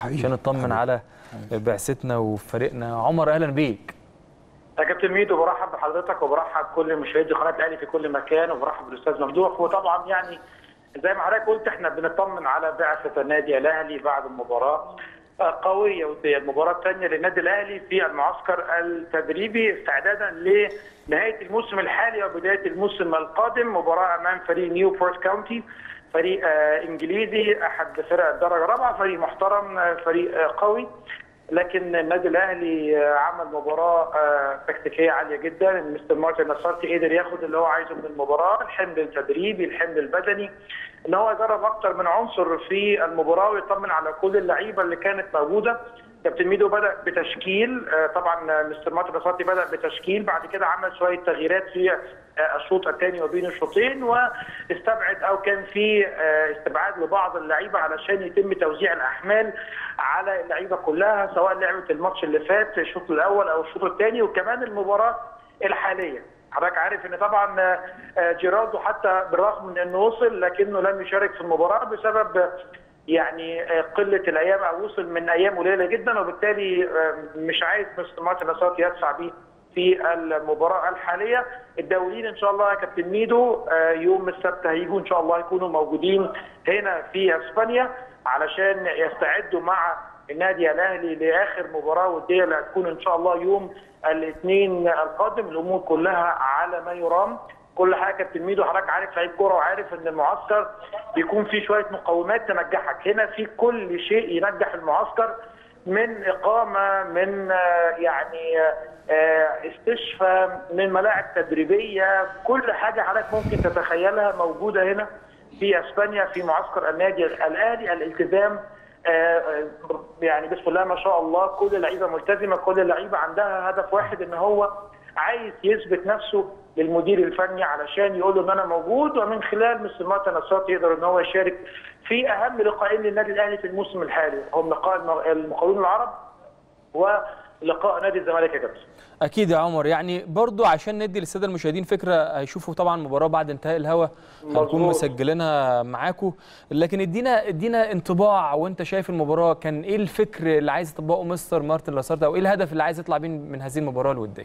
حقيقي. عشان نطمن حقيقي. على بعثتنا وفريقنا عمر اهلا بيك يا كابتن ميدو برحب بحضرتك وبرحب بكل مشاهدي قناه الاهلي في كل مكان وبرحب بالاستاذ ممدوح وطبعا يعني زي ما حضرتك قلت احنا بنطمن على بعثه النادي الاهلي بعد المباراه آه، قويه وديه المباراه الثانيه للنادي الاهلي في المعسكر التدريبي استعدادا لنهايه الموسم الحالي وبدايه الموسم القادم مباراه امام فريق نيوبورت كاونتي فريق آه، انجليزي احد فرق الدرجه الرابعه فريق محترم آه، فريق آه، قوي لكن النادي الاهلي آه، عمل مباراه آه، تكتيكيه عاليه جدا مستر مارتن نصرتي قدر ياخد اللي هو عايزه من المباراه الحمل التدريبي الحمل البدني ان هو يجرب اكتر من عنصر في المباراه ويطمن على كل اللعيبه اللي كانت موجوده كابتن ميدو بدا بتشكيل آه، طبعا آه، مستر مارتن نصرتي بدا بتشكيل بعد كده عمل شويه تغييرات في آه، الشوط الثاني وبين الشوطين واستبعد او كان في آه، استبعاد لبعض اللعيبه علشان يتم توزيع الاحمال على اللعيبه كلها سواء لعبت الماتش اللي فات الشوط الاول او الشوط الثاني وكمان المباراه الحاليه حضرتك عارف ان طبعا آه، آه، جيراردو حتى بالرغم من انه وصل لكنه لم يشارك في المباراه بسبب آه، يعني آه، قله الايام او وصل من ايام قليله جدا وبالتالي آه، مش عايز مستر مارتن نصرتي يدفع بيه في المباراه الحاليه الدوليين ان شاء الله يا كابتن ميدو آه، يوم السبت هيجوا ان شاء الله يكونوا موجودين هنا في اسبانيا علشان يستعدوا مع النادي الاهلي لاخر مباراه وديه اللي هتكون ان شاء الله يوم الاثنين القادم الامور كلها على ما يرام كل حاجه كابتن ميدو حضرتك عارف لعيب كوره وعارف ان المعسكر بيكون فيه شويه مقومات تنجحك هنا في كل شيء ينجح المعسكر من اقامه من آه، يعني آه، استشفاء من ملاعب تدريبيه كل حاجه حضرتك ممكن تتخيلها موجوده هنا في اسبانيا في معسكر النادي الاهلي الالتزام آه، آه، يعني بسم الله ما شاء الله كل اللعيبه ملتزمه كل اللعيبه عندها هدف واحد ان هو عايز يثبت نفسه للمدير الفني علشان يقول له ان انا موجود ومن خلال مستر مارتن نصرات يقدر ان هو يشارك في اهم لقاءين للنادي الاهلي في الموسم الحالي هم لقاء الم- المقاولون العرب ولقاء نادي الزمالك يا كابتن اكيد يا عمر يعني برضو عشان ندي للساده المشاهدين فكره هيشوفوا طبعا مباراه بعد انتهاء الهوا هنكون مظبوط. مسجلينها معاكم لكن ادينا ادينا انطباع وانت شايف المباراه كان ايه الفكر اللي عايز يطبقه مستر مارتن لاسارت او ايه الهدف اللي عايز يطلع بيه من هذه المباراه الوديه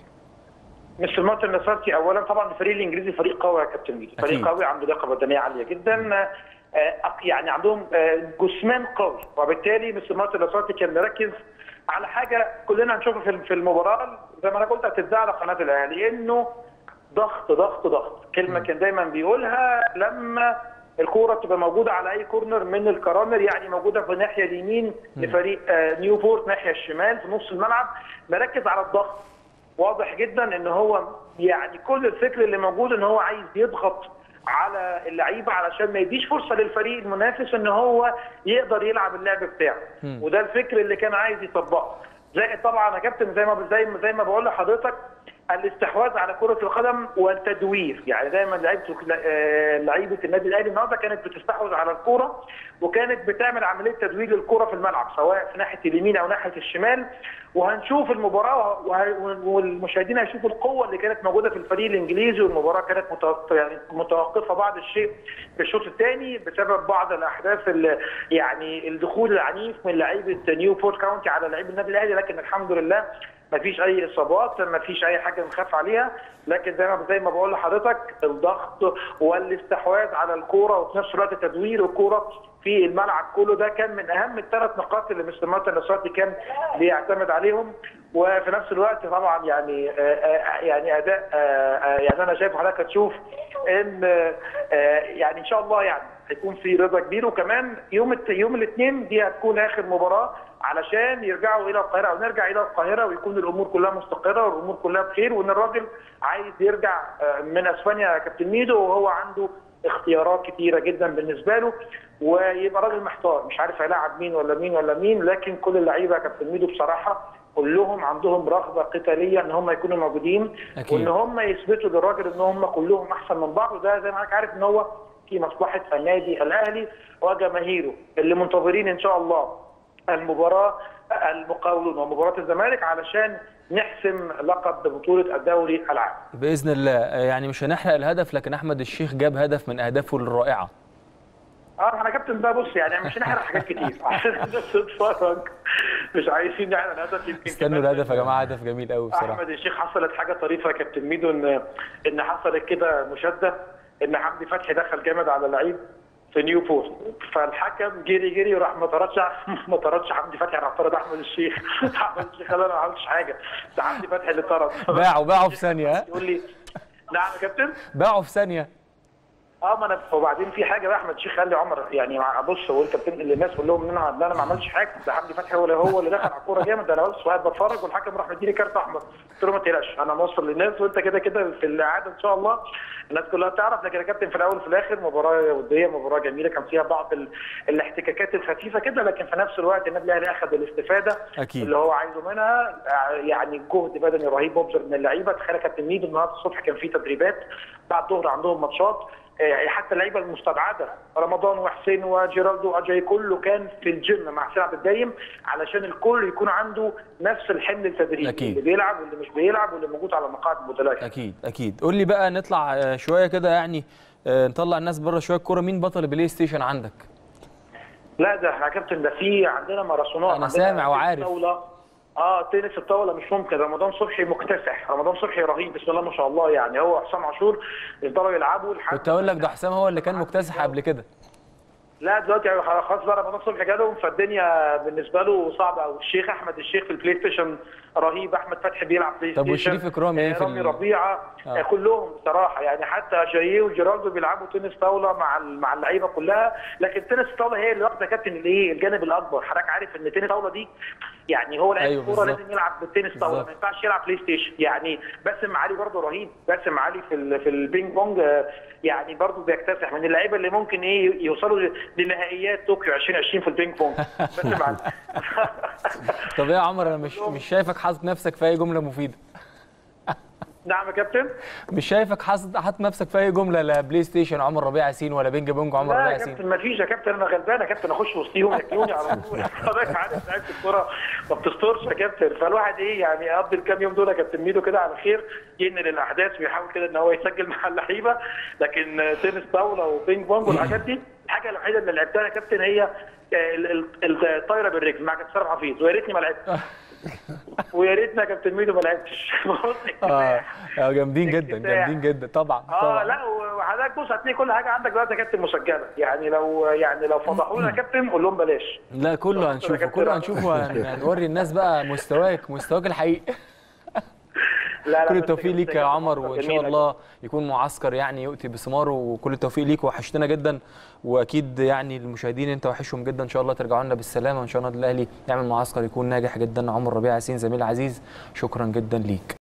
مستر مارتن نصرتي اولا طبعا الفريق الانجليزي فريق قوي يا كابتن ميدو أكيد. فريق قوي عنده لياقه بدنيه عاليه جدا آه، أق- يعني عندهم آه، جسمان قوي وبالتالي مستر مارتن نصرتي كان مركز على حاجه كلنا هنشوفها في في المباراه زي ما انا قلت هتتذاع على قناه الاهلي انه ضغط ضغط ضغط كلمه كان دايما بيقولها لما الكوره بتبقى موجوده على اي كورنر من الكرامر يعني موجوده في الناحيه اليمين لفريق آه، نيوبورت ناحيه الشمال في نص الملعب مركز على الضغط واضح جدا ان هو يعني كل الفكر اللي موجود ان هو عايز يضغط على اللعيبه علشان ما يديش فرصه للفريق المنافس ان هو يقدر يلعب اللعب بتاعه وده الفكر اللي كان عايز يطبقه زائد طبعا يا كابتن زي ما زي ما زي ما بقول لحضرتك الاستحواذ على كره القدم والتدوير يعني دايما لعيبه آه، لعيبه النادي الاهلي النهارده كانت بتستحوذ على الكوره وكانت بتعمل عمليه تدوير للكوره في الملعب سواء في ناحيه اليمين او ناحيه الشمال وهنشوف المباراه وه- والمشاهدين هيشوفوا القوه اللي كانت موجوده في الفريق الانجليزي والمباراه كانت متوقف يعني متوقفه بعض الشيء في الشوط الثاني بسبب بعض الاحداث اللي يعني الدخول العنيف من لعيبه نيوبورت كاونتي على لعيبه النادي الاهلي لكن الحمد لله ما فيش اي اصابات ما فيش اي حاجه نخاف عليها لكن زي ما زي ما بقول لحضرتك الضغط والاستحواذ على الكوره وفي نفس الوقت تدوير الكوره في الملعب كله ده كان من اهم الثلاث نقاط اللي مستر مارتن نصراتي كان بيعتمد عليهم وفي نفس الوقت طبعا يعني آه، آه، يعني اداء آه، آه، يعني انا شايف حضرتك هتشوف ان آه، يعني ان شاء الله يعني هيكون في رضا كبير وكمان يوم الت- يوم الاثنين دي هتكون اخر مباراه علشان يرجعوا الى القاهره او نرجع الى القاهره ويكون الامور كلها مستقره والامور كلها بخير وان الراجل عايز يرجع آه، من اسبانيا يا كابتن ميدو وهو عنده اختيارات كتيره جدا بالنسبه له ويبقى راجل محتار مش عارف هيلاعب مين ولا مين ولا مين لكن كل اللعيبه يا كابتن ميدو بصراحه كلهم عندهم رغبه قتاليه ان هم يكونوا موجودين أكيد. وان هم يثبتوا للراجل ان هم كلهم احسن من بعض وده زي ما حضرتك عارف ان هو في مصلحه النادي الاهلي وجماهيره اللي منتظرين ان شاء الله المباراه المقاولون ومباراه الزمالك علشان نحسم لقب بطوله الدوري العام. باذن الله يعني مش هنحرق الهدف لكن احمد الشيخ جاب هدف من اهدافه الرائعه اه انا كابتن بقى بص يعني مش هنحرق حاجات كتير عشان الناس تتفرج مش عايزين نحرق الهدف يمكن استنوا كمان الهدف يا جماعه هدف جميل قوي بصراحه احمد الشيخ حصلت حاجه طريفه يا كابتن ميدو ان ان حصلت كده مشاده ان حمدي فتحي دخل جامد على لعيب في نيوبورت فالحكم جري جري وراح ما طردش ما طردش حمدي فتحي راح طرد احمد الشيخ احمد الشيخ قال انا ما عملتش حاجه ده حمدي فتحي اللي طرد باعوا باعوا في ثانيه ها يقول لي نعم يا كابتن باعوا في ثانيه اه ما انا وبعدين في حاجه بقى احمد شيخ قال لي عمر يعني مع- بص هو انت بتنقل للناس قول لهم ان انا ان انا ما عملتش حاجه ده حمدي فتحي هو اللي هو اللي دخل على الكوره جامد ده انا بس قاعد بتفرج والحكم راح مديني كارت احمر قلت له ما تقلقش انا موصل للناس وانت كده كده في الاعاده ان شاء الله الناس كلها تعرف لكن يا كابتن في الاول وفي الاخر مباراه وديه مباراه جميله كان فيها بعض ال... الاحتكاكات الخفيفه كده لكن في نفس الوقت النادي الاهلي اخذ الاستفاده أكيد. اللي هو عايزه منها يعني جهد بدني رهيب مبذر من اللعيبه تخيل يا كابتن ميدو النهارده الصبح كان في تدريبات بعد الظهر عندهم ماتشات آه، حتى اللعيبه المستبعده رمضان وحسين وجيرالدو اجاي كله كان في الجيم مع حسين عبد الدايم علشان الكل يكون عنده نفس الحمل التدريبي أكيد. اللي بيلعب واللي مش بيلعب واللي موجود على مقاعد البطولات اكيد اكيد قول لي بقى نطلع آه، شويه كده يعني آه، نطلع الناس بره شويه الكوره مين بطل البلاي ستيشن عندك لا ده احنا يا كابتن ده في عندنا ماراثونات أنا عندنا سامع تنس وعارف. طاوله اه تنس الطاوله مش ممكن رمضان صبحي مكتسح رمضان صبحي رهيب بسم الله ما شاء الله يعني هو حسام عاشور يفضلوا يلعبوا لحد كنت اقول لك ده حسام هو اللي كان مكتسح قبل كده لا دلوقتي يعني خلاص بقى رمضان صبحي جالهم فالدنيا بالنسبه له صعبه قوي الشيخ احمد الشيخ في البلاي ستيشن رهيب احمد فتحي بيلعب بلاي طب ستيشن وشريف إكرامي إيه في رامي ال- ربيعه آه. آه. كلهم بصراحه يعني حتى جاييه وجيرالدو بيلعبوا تنس طاوله مع ال- مع اللعيبه كلها لكن تنس الطاوله هي اللي واخده كابتن الايه الجانب الاكبر حضرتك عارف ان تنس الطاوله دي يعني هو لعيب أيوة الكوره بالظبط. لازم يلعب بالتنس طاوله بالظبط. ما ينفعش يلعب بلاي ستيشن يعني باسم علي برضه رهيب باسم علي في ال- في البينج بونج آه، يعني برضه بيكتسح من اللعيبه اللي ممكن ايه يوصلوا لنهائيات طوكيو 2020 في البينج بونج باسم علي طب ايه يا عمر انا مش مش شايفك حاطط نفسك في اي جمله مفيده نعم يا كابتن مش شايفك حاطط حاطط نفسك في اي جمله لا بلاي ستيشن عمر ربيع ياسين ولا بينج بونج عمر لا ربيع يا ياسين كابتن ما فيش يا كابتن انا غلبان يا كابتن اخش وسطيهم ياكلوني على طول حضرتك عارف لعيبه الكوره ما بتسترش يا كابتن فالواحد ايه يعني يقضي الكام يوم دول يا كابتن ميدو كده على خير ينقل الاحداث ويحاول كده ان هو يسجل مع اللعيبه لكن تنس طاوله وبينج بونج والحاجات دي الحاجه الوحيده اللي لعبتها يا كابتن هي ال- ال- الطايره بالرجل مع كابتن سلام حفيظ ويا ريتني ما لعبت ويا ريتنا يا كابتن ميدو ما لعبتش بص اه اكتساح. آه، جامدين جدا اكتساح. جامدين جدا طبعا اه طبعا لا وحضرتك بص هتلاقي كل حاجه عندك دلوقتي يا كابتن مسجله يعني لو يعني لو فضحونا يا كابتن قول لهم بلاش لا كله هنشوفه كابتن كله رعد. هنشوفه هن- هنوري الناس بقى مستواك مستواك الحقيقي لا لا كل بس التوفيق كده ليك يا كده عمر جميلة وان شاء الله يكون معسكر يعني يؤتي بثماره وكل التوفيق ليك وحشتنا جدا واكيد يعني المشاهدين انت وحشهم جدا ان شاء الله ترجعوا لنا بالسلامه وان شاء الله النادي الاهلي يعمل معسكر يكون ناجح جدا عمر ربيع ياسين زميل عزيز شكرا جدا ليك